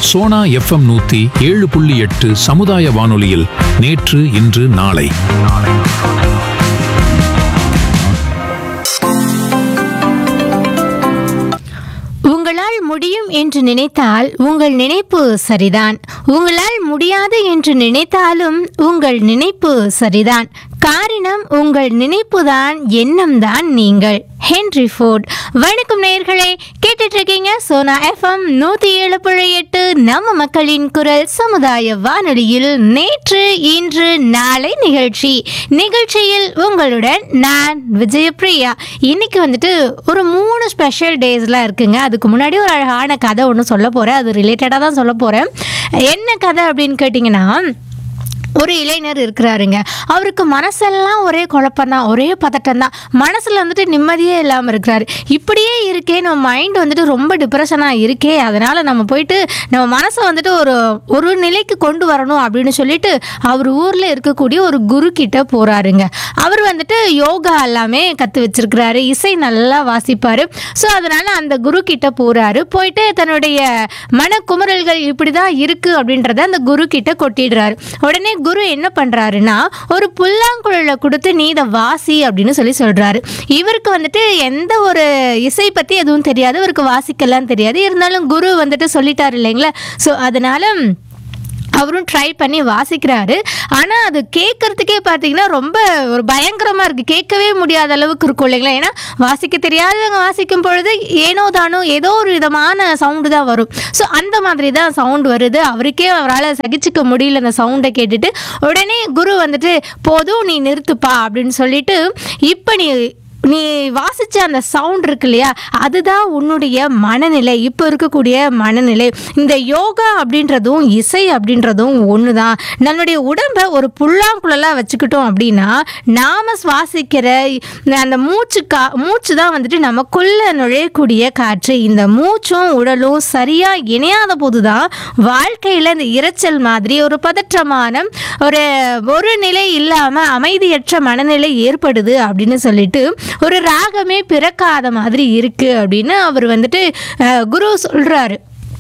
Sona FM நூத்தி ஏழு புள்ளி எட்டு சமுதாய வானொலியில் நேற்று இன்று நாளை உங்களால் முடியும் என்று நினைத்தால் உங்கள் நினைப்பு சரிதான் உங்களால் முடியாது என்று நினைத்தாலும் உங்கள் நினைப்பு சரிதான் காரணம் உங்கள் நினைப்புதான் எண்ணம்தான் நீங்கள் ஹென்ரி ஃபோர்ட் வணக்கம் நேயர்களே கேட்டுட்டு இருக்கீங்க சோனா எஃப்எம் நூத்தி ஏழு புள்ளி எட்டு நம்ம மக்களின் குரல் சமுதாய வானொலியில் நேற்று இன்று நாளை நிகழ்ச்சி நிகழ்ச்சியில் உங்களுடன் நான் விஜயபிரியா இன்னைக்கு வந்துட்டு ஒரு மூணு ஸ்பெஷல் டேஸ்லாம் இருக்குங்க அதுக்கு முன்னாடி ஒரு அழகான கதை ஒன்று சொல்ல போகிறேன் அது ரிலேட்டடாக தான் சொல்ல போகிறேன் என்ன கதை அப்படின்னு கேட்டிங்கன்னா ஒரு இளைஞர் இருக்கிறாருங்க அவருக்கு மனசெல்லாம் ஒரே குழப்பம் தான் ஒரே பதட்டம் தான் மனசில் வந்துட்டு நிம்மதியே இல்லாமல் இருக்கிறாரு இப்படியே இருக்கே நம்ம மைண்ட் வந்துட்டு ரொம்ப டிப்ரெஷனாக இருக்கே அதனால் நம்ம போயிட்டு நம்ம மனசை வந்துட்டு ஒரு ஒரு நிலைக்கு கொண்டு வரணும் அப்படின்னு சொல்லிட்டு அவர் ஊரில் இருக்கக்கூடிய ஒரு குரு கிட்ட போகிறாருங்க அவர் வந்துட்டு யோகா எல்லாமே கற்று வச்சிருக்கிறாரு இசை நல்லா வாசிப்பார் ஸோ அதனால் அந்த குரு கிட்ட போகிறாரு போயிட்டு தன்னுடைய மனக்குமுறல்கள் இப்படி தான் இருக்குது அப்படின்றத அந்த குரு கிட்ட கொட்டிடுறாரு உடனே குரு என்ன பண்ணுறாருன்னா ஒரு புல்லாங்குழலை கொடுத்து நீ இதை வாசி அப்படின்னு சொல்லி சொல்கிறாரு இவருக்கு வந்துட்டு எந்த ஒரு இசை பற்றி எதுவும் தெரியாது இவருக்கு வாசிக்கலாம் தெரியாது இருந்தாலும் குரு வந்துட்டு சொல்லிட்டாரு இல்லைங்களா ஸோ அதனால அவரும் ட்ரை பண்ணி வாசிக்கிறாரு ஆனால் அது கேட்கறதுக்கே பார்த்தீங்கன்னா ரொம்ப ஒரு பயங்கரமாக இருக்குது கேட்கவே முடியாத அளவுக்கு இருக்கும் இல்லைங்களா ஏன்னா வாசிக்க தெரியாதவங்க வாசிக்கும் பொழுது ஏனோ தானோ ஏதோ ஒரு விதமான சவுண்டு தான் வரும் ஸோ அந்த மாதிரி தான் சவுண்ட் வருது அவருக்கே அவரால் சகிச்சுக்க முடியல அந்த சவுண்டை கேட்டுட்டு உடனே குரு வந்துட்டு போதும் நீ நிறுத்துப்பா அப்படின்னு சொல்லிட்டு இப்போ நீ நீ வாசிச்ச அந்த சவுண்ட் இருக்கு இல்லையா அதுதான் உன்னுடைய மனநிலை இப்போ இருக்கக்கூடிய மனநிலை இந்த யோகா அப்படின்றதும் இசை அப்படின்றதும் ஒன்று தான் நம்மளுடைய உடம்பை ஒரு புல்லாங்குழலாக வச்சுக்கிட்டோம் அப்படின்னா நாம் சுவாசிக்கிற அந்த மூச்சு கா மூச்சு தான் வந்துட்டு நமக்குள்ள நுழையக்கூடிய காற்று இந்த மூச்சும் உடலும் சரியாக இணையாத போது தான் வாழ்க்கையில் இந்த இரைச்சல் மாதிரி ஒரு பதற்றமான ஒரு ஒரு நிலை இல்லாமல் அமைதியற்ற மனநிலை ஏற்படுது அப்படின்னு சொல்லிட்டு ஒரு ராகமே பிறக்காத மாதிரி இருக்கு அப்படின்னு அவர் வந்துட்டு அஹ், குரு சொல்றாரு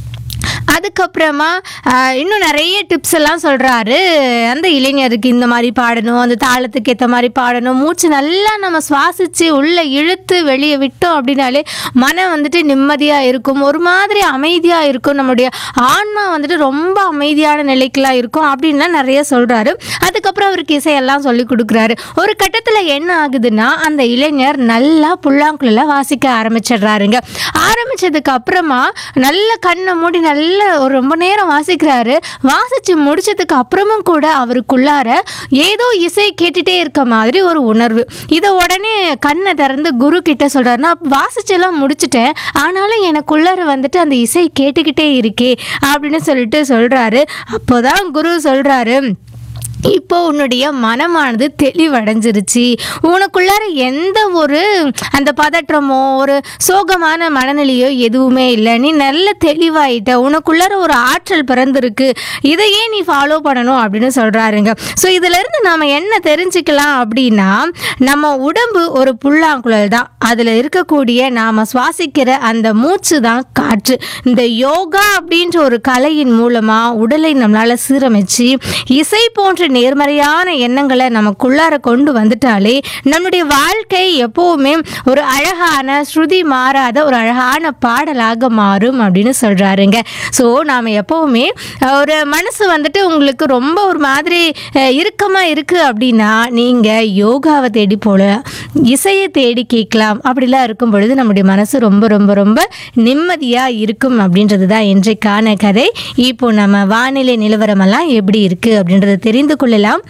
அதுக்கப்புறமா ஆஹ், இன்னும் நிறைய டிப்ஸ் எல்லாம் சொல்கிறாரு அந்த இளைஞருக்கு இந்த மாதிரி பாடணும் அந்த தாளத்துக்கு ஏற்ற மாதிரி பாடணும் மூச்சு நல்லா நம்ம சுவாசித்து உள்ளே இழுத்து வெளியே விட்டோம் அப்படின்னாலே மனம் வந்துட்டு நிம்மதியாக இருக்கும் ஒரு மாதிரி அமைதியாக இருக்கும் நம்முடைய ஆன்மா வந்துட்டு ரொம்ப அமைதியான நிலைக்கெல்லாம் இருக்கும் அப்படின்லாம் நிறைய சொல்கிறாரு அதுக்கப்புறம் அவருக்கு இசையெல்லாம் சொல்லி கொடுக்குறாரு ஒரு கட்டத்தில் என்ன ஆகுதுன்னா அந்த இளைஞர் நல்லா புல்லாங்குழல வாசிக்க ஆரம்பிச்சிடுறாருங்க ஆரம்பிச்சதுக்கு அப்புறமா நல்ல கண்ணை மூடி நல்ல ஒரு ரொம்ப நேரம் வாசிக்கிறாரு வாசிச்சு முடிச்சதுக்கு அப்புறமும் கூட அவருக்குள்ளார ஏதோ இசை கேட்டுட்டே இருக்க மாதிரி ஒரு உணர்வு இதை உடனே கண்ணை திறந்து குரு கிட்ட சொல்றாரு நான் வாசிச்செல்லாம் முடிச்சிட்டேன் ஆனாலும் எனக்குள்ளார வந்துட்டு அந்த இசை கேட்டுக்கிட்டே இருக்கே அப்படின்னு சொல்லிட்டு சொல்றாரு அப்போதான் குரு சொல்றாரு இப்போ உன்னுடைய மனமானது தெளிவடைஞ்சிருச்சு உனக்குள்ளார எந்த ஒரு அந்த பதற்றமோ ஒரு சோகமான மனநிலையோ எதுவுமே இல்லை நீ நல்ல தெளிவாயிட்ட உனக்குள்ளார ஒரு ஆற்றல் பிறந்திருக்கு இதையே நீ ஃபாலோ பண்ணணும் அப்படின்னு சொல்கிறாருங்க ஸோ இதிலிருந்து நாம் என்ன தெரிஞ்சுக்கலாம் அப்படின்னா நம்ம உடம்பு ஒரு புல்லாங்குழல் தான் அதில் இருக்கக்கூடிய நாம் சுவாசிக்கிற அந்த மூச்சு தான் காற்று இந்த யோகா அப்படின்ற ஒரு கலையின் மூலமாக உடலை நம்மளால் சீரமைச்சு இசை போன்ற நேர்மறையான எண்ணங்களை நமக்குள்ளார கொண்டு வந்துட்டாலே நம்முடைய வாழ்க்கை எப்போவுமே ஒரு அழகான ஸ்ருதி மாறாத ஒரு அழகான பாடலாக மாறும் அப்படின்னு சொல்கிறாருங்க ஸோ நாம் எப்போவுமே அஹ், ஒரு மனசு வந்துட்டு உங்களுக்கு ரொம்ப ஒரு மாதிரி அஹ், இறுக்கமா இருக்குது அப்படின்னா நீங்கள் யோகாவை தேடி போல இசையை தேடி கேட்கலாம் அப்படிலாம் இருக்கும் பொழுது நம்முடைய மனசு ரொம்ப ரொம்ப ரொம்ப நிம்மதியாக இருக்கும் அப்படின்றது தான் இன்றைக்கான கதை இப்போ நம்ம வானிலை நிலவரமெல்லாம் எப்படி இருக்குது அப்படின்றத தெரிந்து கொள்ளலாம்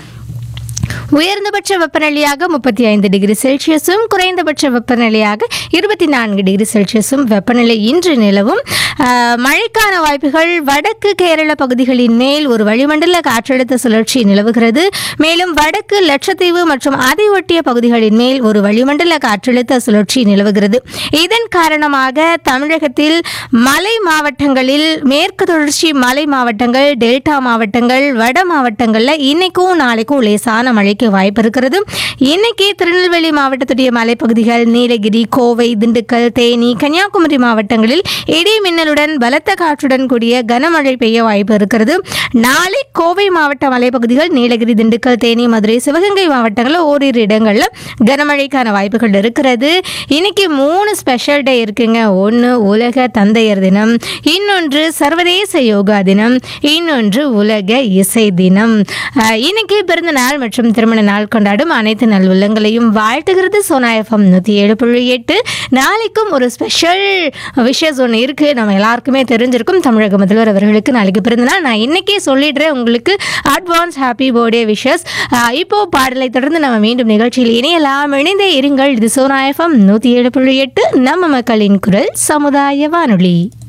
உயர்ந்தபட்ச வெப்பநிலையாக முப்பத்தி ஐந்து டிகிரி செல்சியஸும் குறைந்தபட்ச வெப்பநிலையாக இருபத்தி நான்கு டிகிரி செல்சியஸும் வெப்பநிலை இன்று நிலவும் ஆஹ், மழைக்கான வாய்ப்புகள் வடக்கு கேரள பகுதிகளின் மேல் ஒரு வளிமண்டல காற்றழுத்த சுழற்சி நிலவுகிறது மேலும் வடக்கு லட்சத்தீவு மற்றும் அதை ஒட்டிய பகுதிகளின் மேல் ஒரு வளிமண்டல காற்றழுத்த சுழற்சி நிலவுகிறது இதன் காரணமாக தமிழகத்தில் மலை மாவட்டங்களில் மேற்கு தொடர்ச்சி மலை மாவட்டங்கள் டெல்டா மாவட்டங்கள் வட மாவட்டங்களில் இன்னைக்கும் நாளைக்கும் லேசான கனமழைக்கு வாய்ப்பு இருக்கிறது இன்னைக்கு திருநெல்வேலி மாவட்டத்துடைய மலைப்பகுதிகள் நீலகிரி கோவை திண்டுக்கல் தேனி கன்னியாகுமரி மாவட்டங்களில் இடி மின்னலுடன் பலத்த காற்றுடன் கூடிய கனமழை பெய்ய வாய்ப்பு இருக்கிறது நாளை கோவை மாவட்ட மலைப்பகுதிகள் நீலகிரி திண்டுக்கல் தேனி மதுரை சிவகங்கை மாவட்டங்களில் ஓரிரு இடங்களில் கனமழைக்கான வாய்ப்புகள் இருக்கிறது இன்னைக்கு மூணு ஸ்பெஷல் டே இருக்குங்க ஒன்று உலக தந்தையர் தினம் இன்னொன்று சர்வதேச யோகா தினம் இன்னொன்று உலக இசை தினம் அஹ், இன்னைக்கு பிறந்த நாள் மற்றும் திருமண நாள் கொண்டாடும் அனைத்து நல் உள்ளங்களையும் வாழ்த்துகிறது சோனா எஃப்எம் நூற்றி ஏழு புள்ளி எட்டு நாளைக்கும் ஒரு ஸ்பெஷல் விஷஸ் ஒன்று இருக்குது நம்ம எல்லாருக்குமே தெரிஞ்சிருக்கும் தமிழக முதல்வர் அவர்களுக்கு நாளைக்கு பிறந்த நாள் நான் இன்னைக்கே சொல்லிடுறேன் உங்களுக்கு அட்வான்ஸ் ஹாப்பி பர்த்டே விஷஸ் இப்போ பாடலை தொடர்ந்து நம்ம மீண்டும் நிகழ்ச்சியில் இணையலாம் இணைந்தே இருங்கள் இது சோனா எஃப்எம் நூற்றி ஏழு புள்ளி எட்டு நம்ம மக்களின் குரல் சமுதாய வானொலி